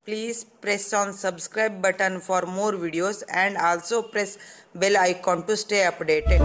Please press on subscribe button for more videos and also press bell icon to stay updated.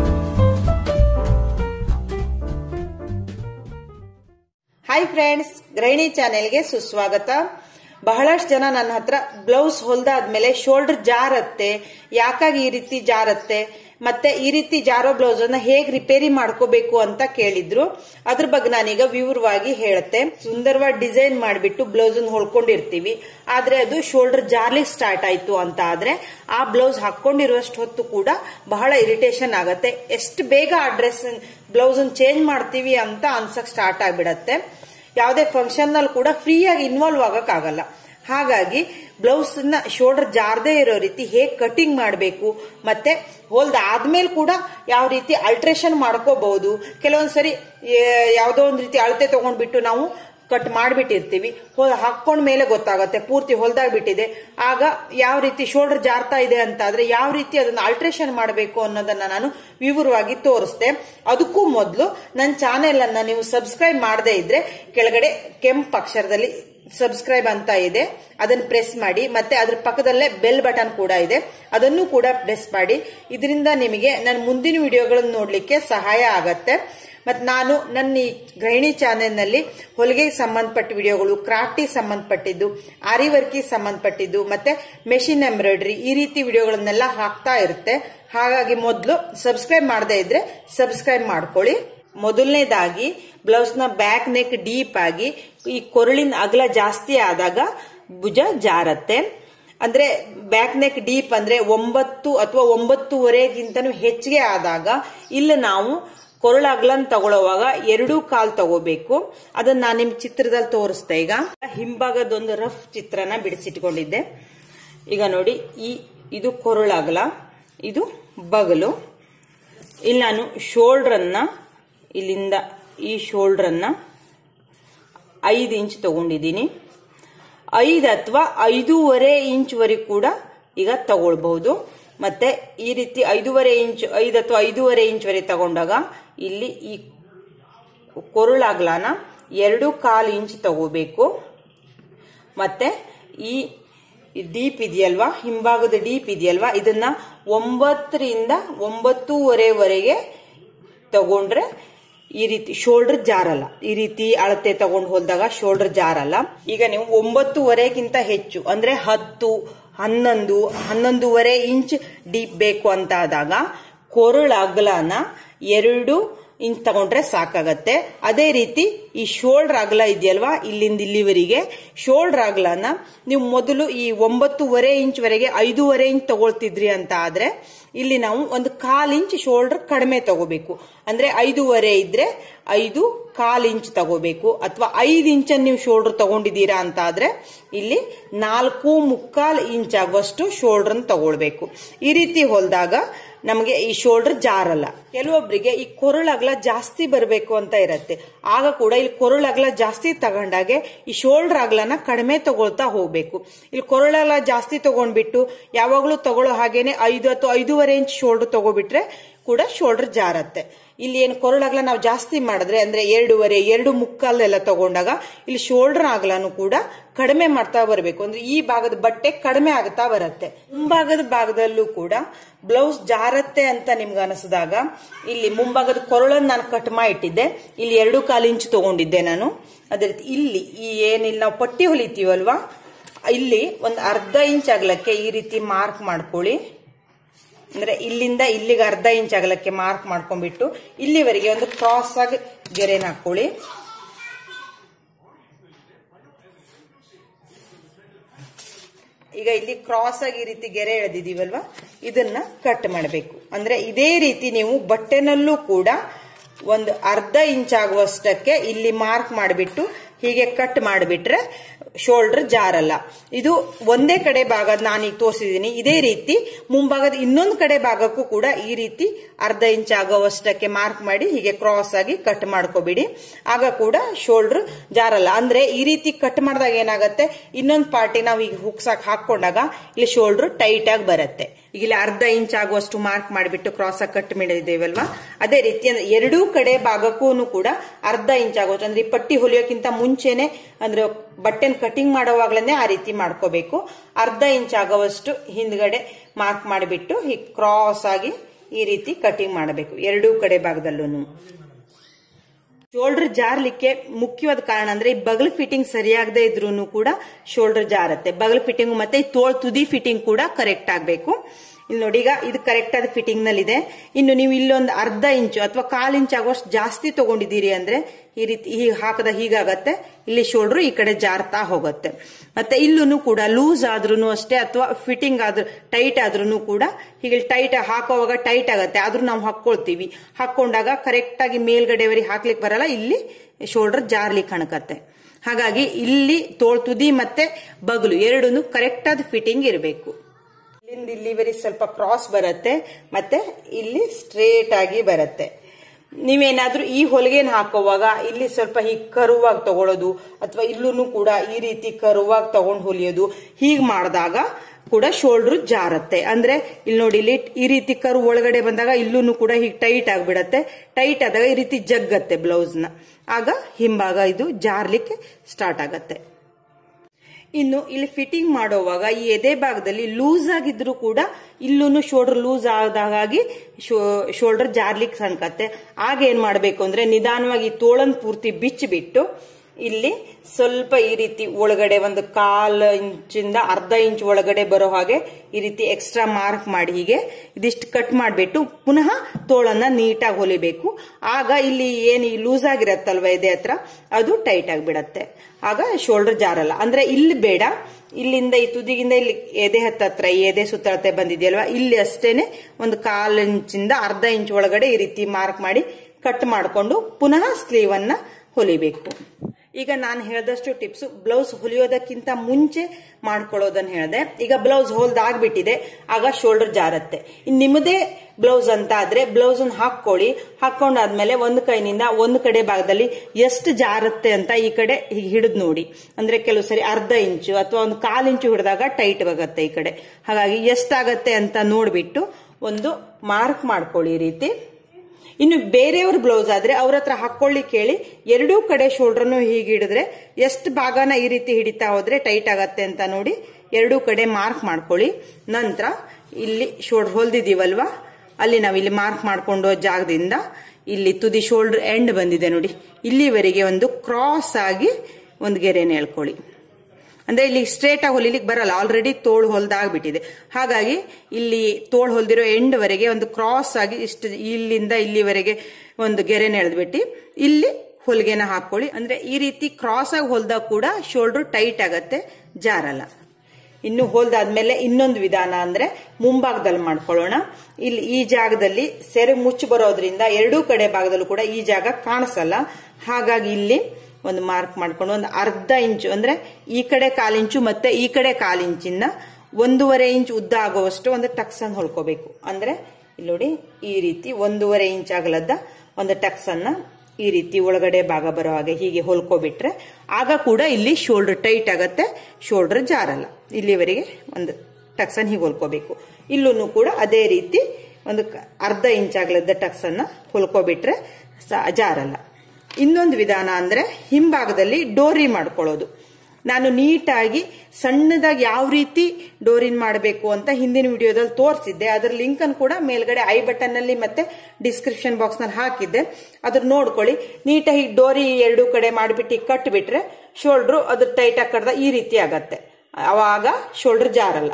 Hi friends ಗೃಹಿಣಿ ಚಾನೆಲ್ಗೆ ಸುಸ್ವಾಗತ ಬಹಳಷ್ಟು ಜನ ನನ್ನ ಹತ್ರ ಬ್ಲೌಸ್ ಹೊಲ್ದಾದ್ಮೇಲೆ ಶೋಲ್ಡರ್ ಜಾರತ್ತೆ ಯಾಕಾಗಿ ಈ ರೀತಿ ಜಾರತ್ತೆ ಮತ್ತೆ ಈ ರೀತಿ ಜಾರೋ ಬ್ಲೌಸ್ ಅನ್ನ ಹೇಗ್ ರಿಪೇರಿ ಮಾಡ್ಕೋಬೇಕು ಅಂತ ಕೇಳಿದ್ರು ಅದ್ರ ಬಗ್ಗೆ ನಾನೀಗ ವಿವರವಾಗಿ ಹೇಳುತ್ತೆ ಸುಂದರವಾಗಿ ಡಿಸೈನ್ ಮಾಡಿಬಿಟ್ಟು ಬ್ಲೌಸ್ ಹೊಲ್ಕೊಂಡಿರ್ತೀವಿ ಆದ್ರೆ ಅದು ಶೋಲ್ಡರ್ ಜಾರ್ಲಿಕ್ಕೆ ಸ್ಟಾರ್ಟ್ ಆಯ್ತು ಅಂತ ಆದ್ರೆ ಆ ಬ್ಲೌಸ್ ಹಾಕೊಂಡಿರುವಷ್ಟು ಹೊತ್ತು ಕೂಡ ಬಹಳ ಇರಿಟೇಷನ್ ಆಗತ್ತೆ ಎಷ್ಟು ಬೇಗ ಆ ಡ್ರೆಸ್ ಬ್ಲೌಸ್ ಚೇಂಜ್ ಮಾಡ್ತೀವಿ ಅಂತ ಅನ್ಸಕ್ ಸ್ಟಾರ್ಟ್ ಆಗ್ಬಿಡತ್ತೆ ಯಾವುದೇ ಫಂಕ್ಷನ್ ನಲ್ಲಿ ಕೂಡ ಫ್ರೀ ಆಗಿ ಇನ್ವಾಲ್ವ್ ಆಗಕ್ ಆಗಲ್ಲ ಹಾಗಾಗಿ ಬ್ಲೌಸ್ ನ ಶೋಲ್ಡರ್ ಜಾರದೇ ಇರೋ ರೀತಿ ಹೇಗ್ ಕಟಿಂಗ್ ಮಾಡಬೇಕು ಮತ್ತೆ ಹೊಲ್ದ ಆದ್ಮೇಲೆ ಕೂಡ ಯಾವ ರೀತಿ ಅಲ್ಟ್ರೇಷನ್ ಮಾಡ್ಕೋಬಹುದು ಕೆಲವೊಂದ್ಸರಿ ಯಾವುದೋ ಒಂದ್ ರೀತಿ ಅಳತೆ ತಗೊಂಡ್ಬಿಟ್ಟು ನಾವು ಕಟ್ ಮಾಡಿಬಿಟ್ಟಿರ್ತೀವಿ ಹಾಕೊಂಡ ಮೇಲೆ ಗೊತ್ತಾಗತ್ತೆ ಪೂರ್ತಿ ಹೊಲ್ದಾಗ ಬಿಟ್ಟಿದೆ ಆಗ ಯಾವ ರೀತಿ ಶೋಲ್ಡರ್ ಜಾರ್ತಾ ಇದೆ ಅಂತ ಆದ್ರೆ ಯಾವ ರೀತಿ ಅದನ್ನ ಅಲ್ಟ್ರೇಷನ್ ಮಾಡಬೇಕು ಅನ್ನೋದನ್ನ ನಾನು ವಿವರವಾಗಿ ತೋರಿಸ್ತೆ ಅದಕ್ಕೂ ಮೊದಲು ನನ್ನ ಚಾನೆಲ್ ಅನ್ನ ನೀವು ಸಬ್ಸ್ಕ್ರೈಬ್ ಮಾಡದೇ ಇದ್ರೆ ಕೆಳಗಡೆ ಕೆಂಪ್ ಅಕ್ಷರದಲ್ಲಿ ಸಬ್ಸ್ಕ್ರೈಬ್ ಅಂತ ಇದೆ ಅದನ್ನ ಪ್ರೆಸ್ ಮಾಡಿ ಮತ್ತೆ ಅದ್ರ ಪಕ್ಕದಲ್ಲೇ ಬೆಲ್ ಬಟನ್ ಕೂಡ ಇದೆ ಅದನ್ನು ಕೂಡ ಪ್ರೆಸ್ ಮಾಡಿ ಇದರಿಂದ ನಿಮಗೆ ನನ್ನ ಮುಂದಿನ ವಿಡಿಯೋಗಳನ್ನು ನೋಡ್ಲಿಕ್ಕೆ ಸಹಾಯ ಆಗತ್ತೆ ಮತ್ತು ನಾನು ನನ್ನ ಈ ಗೃಹಿಣಿ ಚಾನೆಲ್ನಲ್ಲಿ ಹೊಲಿಗೆಗೆ ಸಂಬಂಧಪಟ್ಟ ವಿಡಿಯೋಗಳು ಕ್ರಾಫ್ಟಿಗೆ ಸಂಬಂಧಪಟ್ಟಿದ್ದು ಆರಿ ವರ್ಕಿಗೆ ಸಂಬಂಧಪಟ್ಟಿದ್ದು ಮತ್ತೆ ಮೆಷಿನ್ ಎಂಬ್ರಾಯ್ಡ್ರಿ ಈ ರೀತಿ ವಿಡಿಯೋಗಳನ್ನೆಲ್ಲ ಹಾಕ್ತಾ ಇರುತ್ತೆ ಹಾಗಾಗಿ ಮೊದಲು ಸಬ್ಸ್ಕ್ರೈಬ್ ಮಾಡದೇ ಇದ್ರೆ ಸಬ್ಸ್ಕ್ರೈಬ್ ಮಾಡ್ಕೊಳ್ಳಿ ಮೊದಲನೇದಾಗಿ ಬ್ಲೌಸ್ನ ಬ್ಯಾಕ್ ನೆಕ್ ಡೀಪ್ ಆಗಿ ಈ ಕೊರಳಿನ ಅಗಲ ಜಾಸ್ತಿ ಆದಾಗ ಭುಜ ಜಾರತ್ತೆ ಅಂದ್ರೆ ಬ್ಯಾಕ್ ನೆಕ್ ಡೀಪ್ ಅಂದ್ರೆ ಒಂಬತ್ತು ಅಥವಾ ಒಂಬತ್ತುವರೆಗಿಂತನೂ ಹೆಚ್ಚಿಗೆ ಆದಾಗ ಇಲ್ಲಿ ನಾವು ಕೊರಳ ಅಗ್ಲನ್ ತಗೊಳ್ಳುವಾಗ ಎರಡೂ ಕಾಲ್ ತಗೋಬೇಕು ಅದನ್ನ ನಾನು ನಿಮ್ ಚಿತ್ರದಲ್ಲಿ ತೋರಿಸ್ತೆ ಈಗ ಹಿಂಭಾಗದೊಂದು ರಫ್ ಚಿತ್ರನ ಬಿಡಿಸಿಟ್ಕೊಂಡಿದ್ದೆ ಈಗ ನೋಡಿ ಈ ಇದು ಕೊರಳಾಗಲ ಇದು ಬಗಲು ಇಲ್ಲಿ ನಾನು ಶೋಲ್ಡ್ರನ್ನ ಇಲ್ಲಿಂದ ಈ ಶೋಲ್ಡ್ರನ್ನ ಐದು ಇಂಚ್ ತಗೊಂಡಿದ್ದೀನಿ ಐದು ಅಥವಾ ಐದೂವರೆ ಇಂಚ್ವರೆಗೆ ಕೂಡ ಈಗ ತಗೊಳ್ಬಹುದು ಮತ್ತೆ ಈ ರೀತಿ ಐದೂವರೆ ಇಂಚ್ ಐದು ಅಥವಾ ಐದೂವರೆ ಇಂಚ್ವರೆಗೆ ತಗೊಂಡಾಗ ಇಲ್ಲಿ ಈ ಕೊರಳಾಗ್ಲಾನ ಎರಡು ಕಾಲು ಇಂಚ್ ತಗೋಬೇಕು ಮತ್ತೆ ಈ ಡೀಪ್ ಇದೆಯಲ್ವಾ ಹಿಂಭಾಗದ ಡೀಪ್ ಇದೆಯಲ್ವಾ ಇದನ್ನ ಒಂಬತ್ತರಿಂದ ಒಂಬತ್ತೂವರೆವರೆಗೆ ತಗೊಂಡ್ರೆ ಈ ರೀತಿ ಶೋಲ್ಡರ್ ಜಾರಲ್ಲ ಈ ರೀತಿ ಅಳತೆ ತಗೊಂಡು ಹೋದಾಗ ಶೋಲ್ಡರ್ ಜಾರಲ್ಲ ಈಗ ನೀವು ಒಂಬತ್ತುವರೆಗಿಂತ ಹೆಚ್ಚು ಅಂದ್ರೆ ಹತ್ತು ಹನ್ನೊಂದು ಹನ್ನೊಂದೂವರೆ ಇಂಚ್ ಡೀಪ್ ಬೇಕು ಅಂತ ಆದಾಗ ಕೊರಳ ಅಗಲನ ಎರಡು ಇಂಚ್ ತಗೊಂಡ್ರೆ ಸಾಕಾಗತ್ತೆ ಅದೇ ರೀತಿ ಈ ಶೋಲ್ಡರ್ ಅಗಲ ಇದೆಯಲ್ವಾ ಇಲ್ಲಿಂದ ಇಲ್ಲಿವರೆಗೆ ಶೋಲ್ಡರ್ ಅಗಲನ ನೀವು ಮೊದಲು ಈ ಒಂಬತ್ತುವರೆ ಇಂಚ್ ವರೆಗೆ ಐದೂವರೆ ಇಂಚ್ ತಗೊಳ್ತಿದ್ರಿ ಅಂತ ಆದ್ರೆ ಇಲ್ಲಿ ನಾವು ಒಂದು ಕಾಲ್ ಇಂಚ್ ಶೋಲ್ಡರ್ ಕಡಿಮೆ ತಗೋಬೇಕು ಅಂದ್ರೆ ಐದೂವರೆ ಇದ್ರೆ ಐದು ಕಾಲ್ ಇಂಚ್ ತಗೋಬೇಕು ಅಥವಾ ಐದು ಇಂಚನ್ನು ನೀವು ಶೋಲ್ಡರ್ ತಗೊಂಡಿದ್ದೀರಾ ಅಂತ ಆದ್ರೆ ಇಲ್ಲಿ ನಾಲ್ಕು ಮುಕ್ಕಾಲ್ ಇಂಚ್ ಆಗುವಷ್ಟು ಶೋಲ್ಡರ್ ತಗೊಳ್ಬೇಕು ಈ ರೀತಿ ಹೊಲ್ದಾಗ ನಮಗೆ ಈ ಶೋಲ್ಡರ್ ಜಾರಲ್ಲ ಕೆಲವೊಬ್ಬರಿಗೆ ಈ ಕೊರಳಗಲ ಜಾಸ್ತಿ ಬರಬೇಕು ಅಂತ ಇರತ್ತೆ ಆಗ ಕೂಡ ಇಲ್ಲಿ ಕೊರಳಗಲ ಜಾಸ್ತಿ ತಗೊಂಡಾಗೆ ಈ ಶೋಲ್ಡರ್ ಅಗಲನ ಕಡಿಮೆ ತಗೊಳ್ತಾ ಹೋಗ್ಬೇಕು ಇಲ್ಲಿ ಕೊರಳಗಲ ಜಾಸ್ತಿ ತಗೊಂಡ್ಬಿಟ್ಟು ಯಾವಾಗಲೂ ತಗೊಳ್ಳೋ ಹಾಗೇನೆ ಐದು ಅಥವಾ ಐದೂವರೆ ಇಂಚ್ ಶೋಲ್ಡರ್ ತಗೋಬಿಟ್ರೆ ಕೂಡ ಶೋಲ್ಡರ್ ಜಾರತ್ತೆ ಇಲ್ಲಿ ಏನು ಕೊರಳಾಗ್ಲ ನಾವು ಜಾಸ್ತಿ ಮಾಡಿದ್ರೆ ಅಂದ್ರೆ ಎರಡೂವರೆ ಎರಡು ಮುಕ್ಕಾಲ್ ಎಲ್ಲ ತಗೊಂಡಾಗ ಇಲ್ಲಿ ಶೋಲ್ಡರ್ ಆಗ್ಲಾನು ಕೂಡ ಕಡಿಮೆ ಮಾಡ್ತಾ ಬರಬೇಕು ಅಂದ್ರೆ ಈ ಭಾಗದ ಬಟ್ಟೆ ಕಡಿಮೆ ಆಗ್ತಾ ಬರುತ್ತೆ ಮುಂಭಾಗದ ಭಾಗದಲ್ಲೂ ಕೂಡ ಬ್ಲೌಸ್ ಜಾರತ್ತೆ ಅಂತ ನಿಮ್ಗೆ ಅನಿಸಿದಾಗ ಇಲ್ಲಿ ಮುಂಭಾಗದ ಕೊರಳನ್ನು ನಾನು ಕಟ್ ಮಾಡಿಟ್ಟಿದ್ದೆ ಇಲ್ಲಿ ಎರಡು ಕಾಲು ಇಂಚು ತಗೊಂಡಿದ್ದೆ ನಾನು ಅದೇ ರೀತಿ ಇಲ್ಲಿ ಈ ಏನಿಲ್ಲ ನಾವು ಪಟ್ಟಿ ಹೊಲಿತೀವಲ್ವಾ ಇಲ್ಲಿ ಒಂದು ಅರ್ಧ ಇಂಚ್ ಅಗಲಕ್ಕೆ ಈ ರೀತಿ ಮಾರ್ಕ್ ಮಾಡ್ಕೊಳ್ಳಿ ಅಂದ್ರೆ ಇಲ್ಲಿಂದ ಇಲ್ಲಿಗೆ ಅರ್ಧ ಇಂಚ್ ಅಗಲಕ್ಕೆ ಮಾರ್ಕ್ ಮಾಡ್ಕೊಂಡ್ಬಿಟ್ಟು ಇಲ್ಲಿವರೆಗೆ ಒಂದು ಕ್ರಾಸ್ ಆಗಿ ಗೆರೆನ ಹಾಕೊಳ್ಳಿ ಈಗ ಇಲ್ಲಿ ಕ್ರಾಸ್ ಆಗಿ ಈ ರೀತಿ ಗೆರೆ ಎಳೆದಿದೀವಲ್ವಾ ಇದನ್ನ ಕಟ್ ಮಾಡಬೇಕು ಅಂದ್ರೆ ಇದೇ ರೀತಿ ನೀವು ಬಟ್ಟೆನಲ್ಲೂ ಕೂಡ ಒಂದು ಅರ್ಧ ಇಂಚ್ ಆಗುವಷ್ಟಕ್ಕೆ ಇಲ್ಲಿ ಮಾರ್ಕ್ ಮಾಡಿಬಿಟ್ಟು ಹೀಗೆ ಕಟ್ ಮಾಡಿಬಿಟ್ರೆ ಶೋಲ್ಡರ್ ಜಾರಲ್ಲ ಇದು ಒಂದೇ ಕಡೆ ಭಾಗ ನಾನೀಗ ತೋರಿಸಿದ್ದೀನಿ ಇದೇ ರೀತಿ ಮುಂಭಾಗದ ಇನ್ನೊಂದು ಕಡೆ ಭಾಗಕ್ಕೂ ಕೂಡ ಈ ರೀತಿ ಅರ್ಧ ಇಂಚ್ ಆಗುವಷ್ಟಕ್ಕೆ ಮಾರ್ಕ್ ಮಾಡಿ ಹೀಗೆ ಕ್ರಾಸ್ ಆಗಿ ಕಟ್ ಮಾಡ್ಕೋಬಿಡಿ ಆಗ ಕೂಡ ಶೋಲ್ಡರ್ ಜಾರಲ್ಲ ಅಂದ್ರೆ ಈ ರೀತಿ ಕಟ್ ಮಾಡಿದಾಗ ಏನಾಗತ್ತೆ ಇನ್ನೊಂದು ಪಾರ್ಟಿ ನಾವು ಈಗ ಹುಕ್ಸಾಕ್ ಹಾಕೊಂಡಾಗ ಇಲ್ಲಿ ಶೋಲ್ಡರ್ ಟೈಟ್ ಆಗಿ ಬರುತ್ತೆ ಈಗ ಇಲ್ಲಿ ಅರ್ಧ ಇಂಚ್ ಆಗುವಷ್ಟು ಮಾರ್ಕ್ ಮಾಡಿಬಿಟ್ಟು ಕ್ರಾಸ್ ಆಗಿ ಕಟ್ ಮಾಡಿದ್ದೇವಲ್ವಾ ಅದೇ ರೀತಿ ಅಂದ್ರೆ ಎರಡೂ ಕಡೆ ಭಾಗಕ್ಕೂ ಕೂಡ ಅರ್ಧ ಇಂಚ್ ಆಗುವಷ್ಟು ಅಂದ್ರೆ ಈ ಪಟ್ಟಿ ಹೊಲಿಯೋಕ್ಕಿಂತ ಮುಂಚೆನೆ ಅಂದ್ರೆ ಬಟ್ಟೆನ ಕಟಿಂಗ್ ಮಾಡುವಾಗ್ಲೇ ಆ ರೀತಿ ಮಾಡ್ಕೋಬೇಕು ಅರ್ಧ ಇಂಚ್ ಆಗುವಷ್ಟು ಹಿಂದ್ಗಡೆ ಮಾರ್ಕ್ ಮಾಡಿಬಿಟ್ಟು ಈ ಕ್ರಾಸ್ ಆಗಿ ಈ ರೀತಿ ಕಟಿಂಗ್ ಮಾಡಬೇಕು ಎರಡೂ ಕಡೆ ಭಾಗದಲ್ಲೂ ಶೋಲ್ಡರ್ ಜಾರ್ಲಿಕ್ಕೆ ಮುಖ್ಯವಾದ ಕಾರಣ ಅಂದ್ರೆ ಈ ಬಗಲ್ ಫಿಟ್ಟಿಂಗ್ ಸರಿಯಾಗದೆ ಇದ್ರೂ ಕೂಡ ಶೋಲ್ಡರ್ ಜಾರತ್ತೆ ಬಗಲ್ ಫಿಟ್ಟಿಂಗ್ ಮತ್ತೆ ಈ ತೋಳ್ ತುದಿ ಫಿಟ್ಟಿಂಗ್ ಕೂಡ ಕರೆಕ್ಟ್ ಆಗಬೇಕು ಇಲ್ಲಿ ನೋಡಿ ಈಗ ಇದು ಕರೆಕ್ಟ್ ಆದ ಫಿಟ್ಟಿಂಗ್ ನಲ್ಲಿ ಇದೆ ಇನ್ನು ನೀವು ಇಲ್ಲೊಂದು ಅರ್ಧ ಇಂಚು ಅಥವಾ ಕಾಲ್ ಇಂಚ್ ಆಗುವಷ್ಟು ಜಾಸ್ತಿ ತಗೊಂಡಿದ್ದೀರಿ ಅಂದ್ರೆ ಈ ರೀತಿ ಹೀಗೆ ಹಾಕದ ಹೀಗಾಗತ್ತೆ ಇಲ್ಲಿ ಶೋಲ್ಡರ್ ಈ ಕಡೆ ಜಾರ್ತಾ ಹೋಗುತ್ತೆ ಮತ್ತೆ ಇಲ್ಲೂ ಕೂಡ ಲೂಸ್ ಆದ್ರೂ ಅಷ್ಟೇ ಅಥವಾ ಫಿಟ್ಟಿಂಗ್ ಆದ್ರೂ ಟೈಟ್ ಆದ್ರೂ ಕೂಡ ಹೀಗೆ ಟೈಟ್ ಹಾಕೋವಾಗ ಟೈಟ್ ಆಗತ್ತೆ ಆದ್ರೂ ನಾವು ಹಾಕೊಳ್ತೀವಿ ಹಾಕೊಂಡಾಗ ಕರೆಕ್ಟ್ ಆಗಿ ಮೇಲ್ಗಡೆವರೆಗೆ ಹಾಕ್ಲಿಕ್ಕೆ ಬರಲ್ಲ ಇಲ್ಲಿ ಶೋಲ್ಡರ್ ಜಾರ್ಲಿಕ್ಕೆ ಕಣಕತ್ತೆ ಹಾಗಾಗಿ ಇಲ್ಲಿ ತೋಳ್ ತುದಿ ಮತ್ತೆ ಬಗಲು ಎರಡೂ ಕರೆಕ್ಟ್ ಆದ ಫಿಟ್ಟಿಂಗ್ ಇರಬೇಕು ಇಲ್ಲಿಂದ ಇಲ್ಲಿವರೆ ಸ್ವಲ್ಪ ಕ್ರಾಸ್ ಬರುತ್ತೆ ಮತ್ತೆ ಇಲ್ಲಿ ಸ್ಟ್ರೇಟ್ ಆಗಿ ಬರುತ್ತೆ ನೀವೇನಾದ್ರೂ ಈ ಹೊಲಿಗೆನ ಹಾಕೋವಾಗ ಇಲ್ಲಿ ಸ್ವಲ್ಪ ಹೀಗೆ ಕರುವಾಗಿ ತಗೊಳ್ಳೋದು ಅಥವಾ ಇಲ್ಲೂ ಕೂಡ ಈ ರೀತಿ ಕರುವಾಗಿ ತಗೊಂಡು ಹೊಲಿಯೋದು ಹೀಗೆ ಮಾಡಿದಾಗ ಕೂಡ ಶೋಲ್ಡರ್ ಜಾರತ್ತೆ ಅಂದ್ರೆ ಇಲ್ಲಿ ನೋಡಿ ಇಲ್ಲಿ ಈ ರೀತಿ ಕರು ಒಳಗಡೆ ಬಂದಾಗ ಇಲ್ಲೂ ಕೂಡ ಹೀಗೆ ಟೈಟ್ ಆಗಿಬಿಡತ್ತೆ ಟೈಟ್ ಆದಾಗ ಈ ರೀತಿ ಜಗ್ಗತ್ತೆ ಬ್ಲೌಸ್ನ ಆಗ ಹಿಂಭಾಗ ಇದು ಜಾರ್ಲಿಕ್ಕೆ ಸ್ಟಾರ್ಟ್ ಆಗತ್ತೆ ಇನ್ನು ಇಲ್ಲಿ ಫಿಟ್ಟಿಂಗ್ ಮಾಡೋವಾಗ ಈ ಎದೆ ಭಾಗದಲ್ಲಿ ಲೂಸ್ ಆಗಿದ್ರು ಕೂಡ ಇಲ್ಲೂ ಶೋಲ್ಡರ್ ಲೂಸ್ ಆದಾಗಿ ಶೋಲ್ಡರ್ ಜಾರ್ಲಿಕ್ಕೆ ಸಣ್ಕತ್ತೆ ಆಗ ಏನ್ ಮಾಡಬೇಕು ಅಂದ್ರೆ ನಿಧಾನವಾಗಿ ತೋಳನ್ ಪೂರ್ತಿ ಬಿಚ್ಚಿಬಿಟ್ಟು ಇಲ್ಲಿ ಸ್ವಲ್ಪ ಈ ರೀತಿ ಒಳಗಡೆ ಒಂದು ಕಾಲ್ ಇಂಚಿಂದ ಅರ್ಧ ಇಂಚ್ ಒಳಗಡೆ ಬರೋ ಹಾಗೆ ಈ ರೀತಿ ಎಕ್ಸ್ಟ್ರಾ ಮಾರ್ಕ್ ಮಾಡಿ ಹೀಗೆ ಇದಿಷ್ಟು ಕಟ್ ಮಾಡಿಬಿಟ್ಟು ಪುನಃ ತೋಳನ್ನ ನೀಟಾಗಿ ಹೊಲಿಬೇಕು ಆಗ ಇಲ್ಲಿ ಏನು ಲೂಸ್ ಆಗಿರತ್ತಲ್ವ ಎದೆ ಹತ್ರ ಅದು ಟೈಟ್ ಆಗಿಬಿಡತ್ತೆ ಆಗ ಶೋಲ್ಡರ್ ಜಾರಲ್ಲ ಅಂದ್ರೆ ಇಲ್ಲಿ ಬೇಡ ಇಲ್ಲಿಂದ ಈ ತುದಿಗಿಂದ ಇಲ್ಲಿ ಎದೆ ಹತ್ತತ್ರ ಈ ಎದೆ ಸುತ್ತಳತೆ ಬಂದಿದೆಯಲ್ವಾ ಇಲ್ಲಿ ಅಷ್ಟೇನೆ ಒಂದು ಕಾಲ್ ಇಂಚಿಂದ ಅರ್ಧ ಇಂಚ್ ಒಳಗಡೆ ಈ ರೀತಿ ಮಾರ್ಕ್ ಮಾಡಿ ಕಟ್ ಮಾಡಿಕೊಂಡು ಪುನಃ ಸ್ಲೀವ್ ಅನ್ನ ಹೊಲಿಬೇಕು ಈಗ ನಾನು ಹೇಳ್ದಷ್ಟು ಟಿಪ್ಸ್ ಬ್ಲೌಸ್ ಹೊಲಿಯೋದಕ್ಕಿಂತ ಮುಂಚೆ ಮಾಡ್ಕೊಳ್ಳೋದನ್ನ ಹೇಳಿದೆ ಈಗ ಬ್ಲೌಸ್ ಹೊಲ್ದಾಗ್ಬಿಟ್ಟಿದೆ ಆಗ ಶೋಲ್ಡರ್ ಜಾರತ್ತೆ ಇನ್ ನಿಮ್ಮದೇ ಬ್ಲೌಸ್ ಅಂತ ಆದ್ರೆ ಬ್ಲೌಸ್ ಹಾಕೊಳ್ಳಿ ಹಾಕೊಂಡಾದ್ಮೇಲೆ ಒಂದು ಕೈನಿಂದ ಒಂದು ಕಡೆ ಭಾಗದಲ್ಲಿ ಎಷ್ಟು ಜಾರತ್ತೆ ಅಂತ ಈ ಕಡೆ ಹೀಗೆ ಹಿಡಿದು ನೋಡಿ ಅಂದ್ರೆ ಕೆಲವು ಸರಿ ಅರ್ಧ ಇಂಚು ಅಥವಾ ಒಂದು ಕಾಲ್ ಇಂಚು ಹಿಡಿದಾಗ ಟೈಟ್ ಆಗತ್ತೆ ಈ ಕಡೆ ಹಾಗಾಗಿ ಎಷ್ಟಾಗತ್ತೆ ಅಂತ ನೋಡ್ಬಿಟ್ಟು ಒಂದು ಮಾರ್ಕ್ ಮಾಡ್ಕೊಳ್ಳಿ ಈ ರೀತಿ ಇನ್ನು ಬೇರೆಯವ್ರ ಬ್ಲೌಸ್ ಆದ್ರೆ ಅವ್ರ ಹತ್ರ ಹಾಕೊಳ್ಳಿ ಕೇಳಿ ಎರಡೂ ಕಡೆ ಶೋಲ್ಡರ್ನು ಹೀಗೆ ಹಿಡಿದ್ರೆ ಎಷ್ಟು ಭಾಗನ ಈ ರೀತಿ ಹಿಡಿತಾ ಹೋದ್ರೆ ಟೈಟ್ ಆಗತ್ತೆ ಅಂತ ನೋಡಿ ಎರಡೂ ಕಡೆ ಮಾರ್ಕ್ ಮಾಡ್ಕೊಳ್ಳಿ ನಂತರ ಇಲ್ಲಿ ಶೋಲ್ಡರ್ ಹೊಲ್ದಿದೀವಲ್ವಾ ಅಲ್ಲಿ ನಾವು ಇಲ್ಲಿ ಮಾರ್ಕ್ ಮಾಡ್ಕೊಂಡು ಜಾಗದಿಂದ ಇಲ್ಲಿ ತುದಿ ಶೋಲ್ಡರ್ ಎಂಡ್ ಬಂದಿದೆ ನೋಡಿ ಇಲ್ಲಿವರೆಗೆ ಒಂದು ಕ್ರಾಸ್ ಆಗಿ ಒಂದು ಗೆರೆನ ಹೇಳ್ಕೊಳ್ಳಿ ಅಂದ್ರೆ ಇಲ್ಲಿ ಸ್ಟ್ರೇಟ್ ಆಗಿ ಹೊಲಿಲಿಕ್ಕೆ ಬರಲ್ಲ ಆಲ್ರೆಡಿ ತೋಳು ಹೊಲ್ದಾಗ್ಬಿಟ್ಟಿದೆ ಹಾಗಾಗಿ ಇಲ್ಲಿ ತೋಳು ಹೊಲ್ದಿರೋ ಎಂಡ್ ವರೆಗೆ ಒಂದು ಕ್ರಾಸ್ ಆಗಿ ಇಷ್ಟು ಇಲ್ಲಿಂದ ಇಲ್ಲಿವರೆಗೆ ಒಂದು ಗೆರೆನ ಎಳೆದ್ಬಿಟ್ಟು ಇಲ್ಲಿ ಹೊಲಿಗೆನ ಹಾಕೊಳ್ಳಿ ಅಂದ್ರೆ ಈ ರೀತಿ ಕ್ರಾಸ್ ಆಗಿ ಹೊಲ್ದಾಗ ಕೂಡ ಶೋಲ್ಡರ್ ಟೈಟ್ ಆಗತ್ತೆ ಜಾರಲ್ಲ ಇನ್ನು ಹೊಲ್ದಾದ್ಮೇಲೆ ಇನ್ನೊಂದು ವಿಧಾನ ಅಂದ್ರೆ ಮುಂಭಾಗದಲ್ಲಿ ಮಾಡ್ಕೊಳ್ಳೋಣ ಇಲ್ಲಿ ಈ ಜಾಗದಲ್ಲಿ ಸೆರೆ ಮುಚ್ಚಿ ಬರೋದ್ರಿಂದ ಎರಡೂ ಕಡೆ ಭಾಗದಲ್ಲೂ ಕೂಡ ಈ ಜಾಗ ಕಾಣಿಸಲ್ಲ ಹಾಗಾಗಿ ಇಲ್ಲಿ ಒಂದು ಮಾರ್ಕ್ ಮಾಡ್ಕೊಂಡು ಒಂದು ಅರ್ಧ ಇಂಚು ಅಂದ್ರೆ ಈ ಕಡೆ ಕಾಲಿಂಚು ಮತ್ತೆ ಈ ಕಡೆ ಕಾಲಿಂಚಿಂದ ಒಂದೂವರೆ ಇಂಚ್ ಉದ್ದ ಆಗುವಷ್ಟು ಒಂದು ಟಕ್ಸ್ ಅನ್ನು ಹೊಲ್ಕೋಬೇಕು ಅಂದ್ರೆ ಇಲ್ಲಿ ನೋಡಿ ಈ ರೀತಿ ಒಂದೂವರೆ ಇಂಚ್ ಅಗಲದ ಒಂದು ಟಕ್ಸ್ ಅನ್ನ ಈ ರೀತಿ ಒಳಗಡೆ ಭಾಗ ಬರೋ ಹಾಗೆ ಹೀಗೆ ಹೊಲ್ಕೋಬಿಟ್ರೆ ಆಗ ಕೂಡ ಇಲ್ಲಿ ಶೋಲ್ಡರ್ ಟೈಟ್ ಆಗತ್ತೆ ಶೋಲ್ಡರ್ ಜಾರಲ್ಲ ಇಲ್ಲಿವರೆಗೆ ಒಂದು ಟಕ್ಸ್ ಅನ್ನು ಹೀಗೆ ಹೊಲ್ಕೋಬೇಕು ಇಲ್ಲೂ ಕೂಡ ಅದೇ ರೀತಿ ಒಂದು ಅರ್ಧ ಇಂಚ್ ಅಗಲದ ಟಕ್ಸ್ ಅನ್ನ ಹೊಲ್ಕೋಬಿಟ್ರೆ ಜಾರಲ್ಲ ಇನ್ನೊಂದು ವಿಧಾನ ಅಂದ್ರೆ ಹಿಂಭಾಗದಲ್ಲಿ ಡೋರಿ ಮಾಡ್ಕೊಳ್ಳೋದು ನಾನು ನೀಟಾಗಿ ಸಣ್ಣದಾಗಿ ಯಾವ ರೀತಿ ಡೋರಿನ್ ಮಾಡಬೇಕು ಅಂತ ಹಿಂದಿನ ವಿಡಿಯೋದಲ್ಲಿ ತೋರಿಸಿದ್ದೆ ಅದರ ಲಿಂಕ್ ಅನ್ನು ಕೂಡ ಮೇಲ್ಗಡೆ ಐ ಬಟನ್ ನಲ್ಲಿ ಮತ್ತೆ ಡಿಸ್ಕ್ರಿಪ್ಷನ್ ಬಾಕ್ಸ್ ನಲ್ಲಿ ಹಾಕಿದ್ದೆ ಅದ್ರ ನೋಡ್ಕೊಳ್ಳಿ ನೀಟಾಗಿ ಡೋರಿ ಎರಡು ಕಡೆ ಮಾಡಿಬಿಟ್ಟು ಕಟ್ಬಿಟ್ರೆ ಶೋಲ್ಡ್ರು ಅದ್ರ ಟೈಟ್ ಆಗಿ ಕಡ್ದ ಈ ರೀತಿ ಆಗತ್ತೆ ಅವಾಗ ಶೋಲ್ಡರ್ ಜಾರಲ್ಲ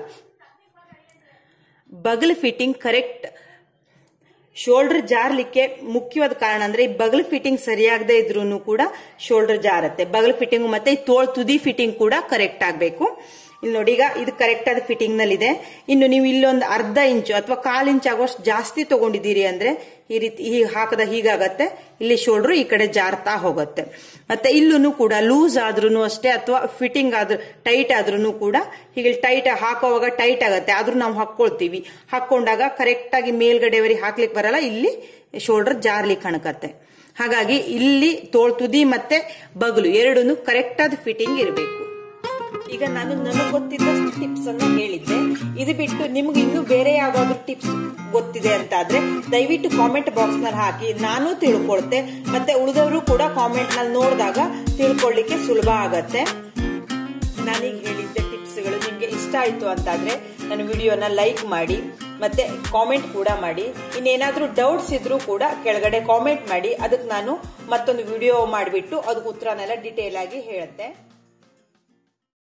ಬಗಲ್ ಫಿಟ್ಟಿಂಗ್ ಕರೆಕ್ಟ್ ಶೋಲ್ಡರ್ ಜಾರ್ಲಿಕ್ಕೆ ಮುಖ್ಯವಾದ ಕಾರಣ ಅಂದ್ರೆ ಈ ಬಗಲ್ ಫಿಟ್ಟಿಂಗ್ ಸರಿಯಾಗದೆ ಇದ್ರೂ ಕೂಡ ಶೋಲ್ಡರ್ ಜಾರತ್ತೆ ಬಗಲ್ ಫಿಟ್ಟಿಂಗ್ ಮತ್ತೆ ಈ ತೋಳ್ ತುದಿ ಫಿಟ್ಟಿಂಗ್ ಕೂಡ ಕರೆಕ್ಟ್ ಆಗಬೇಕು ಇಲ್ಲಿ ನೋಡಿ ಈಗ ಇದು ಕರೆಕ್ಟ್ ಆದ ಫಿಟ್ಟಿಂಗ್ ನಲ್ಲಿ ಇದೆ ಇನ್ನು ನೀವು ಇಲ್ಲೊಂದು ಅರ್ಧ ಇಂಚು ಅಥವಾ ಕಾಲ್ ಇಂಚ್ ಆಗುವಷ್ಟು ಜಾಸ್ತಿ ತಗೊಂಡಿದ್ದೀರಿ ಅಂದ್ರೆ ಈ ರೀತಿ ಹೀಗೆ ಹಾಕದ ಹೀಗಾಗತ್ತೆ ಇಲ್ಲಿ ಶೋಲ್ಡರ್ ಈ ಕಡೆ ಜಾರ್ತಾ ಹೋಗುತ್ತೆ ಮತ್ತೆ ಇಲ್ಲೂ ಕೂಡ ಲೂಸ್ ಆದ್ರೂ ಅಷ್ಟೇ ಅಥವಾ ಫಿಟ್ಟಿಂಗ್ ಆದ್ರೂ ಟೈಟ್ ಆದ್ರೂ ಕೂಡ ಹೀಗೆ ಟೈಟ್ ಹಾಕೋವಾಗ ಟೈಟ್ ಆಗತ್ತೆ ಆದ್ರೂ ನಾವು ಹಾಕೊಳ್ತೀವಿ ಹಾಕೊಂಡಾಗ ಕರೆಕ್ಟ್ ಆಗಿ ಮೇಲ್ಗಡೆವರೆಗೆ ಹಾಕ್ಲಿಕ್ಕೆ ಬರಲ್ಲ ಇಲ್ಲಿ ಶೋಲ್ಡರ್ ಜಾರ್ಲಿಕ್ಕೆ ಕಣಕತ್ತೆ ಹಾಗಾಗಿ ಇಲ್ಲಿ ತೋಳ್ ತುದಿ ಮತ್ತೆ ಬಗಲು ಎರಡೂ ಕರೆಕ್ಟ್ ಆದ ಫಿಟ್ಟಿಂಗ್ ಇರಬೇಕು ಈಗ ನಾನು ನನಗೆ ಗೊತ್ತಿದ್ದಷ್ಟು ಟಿಪ್ಸ್ ಅನ್ನ ಹೇಳಿದ್ದೆ ಇದು ಬಿಟ್ಟು ನಿಮ್ಗೆ ಇನ್ನೂ ಬೇರೆ ಯಾವ್ದಾದ್ರು ಟಿಪ್ಸ್ ಗೊತ್ತಿದೆ ಅಂತ ಆದ್ರೆ ದಯವಿಟ್ಟು ಕಾಮೆಂಟ್ ಬಾಕ್ಸ್ ನಲ್ಲಿ ಹಾಕಿ ನಾನು ತಿಳ್ಕೊಳ್ತೆ ಮತ್ತೆ ಉಳಿದವರು ಕೂಡ ಕಾಮೆಂಟ್ ನಲ್ಲಿ ನೋಡಿದಾಗ ತಿಳ್ಕೊಳ್ಳಿಕ್ಕೆ ಸುಲಭ ಆಗತ್ತೆ ನಾನೀಗ ಹೇಳಿದ್ದ ಟಿಪ್ಸ್ಗಳು ನಿಮ್ಗೆ ಇಷ್ಟ ಆಯ್ತು ಅಂತಾದ್ರೆ ನನ್ನ ವಿಡಿಯೋನ ಲೈಕ್ ಮಾಡಿ ಮತ್ತೆ ಕಾಮೆಂಟ್ ಕೂಡ ಮಾಡಿ ಇನ್ನೇನಾದ್ರೂ ಡೌಟ್ಸ್ ಇದ್ರೂ ಕೂಡ ಕೆಳಗಡೆ ಕಾಮೆಂಟ್ ಮಾಡಿ ಅದಕ್ಕೆ ನಾನು ಮತ್ತೊಂದು ವಿಡಿಯೋ ಮಾಡಿಬಿಟ್ಟು ಅದಕ್ಕೆ ಉತ್ತರನೆಲ್ಲ ಡಿಟೇಲ್ ಆಗಿ ಹೇಳುತ್ತೆ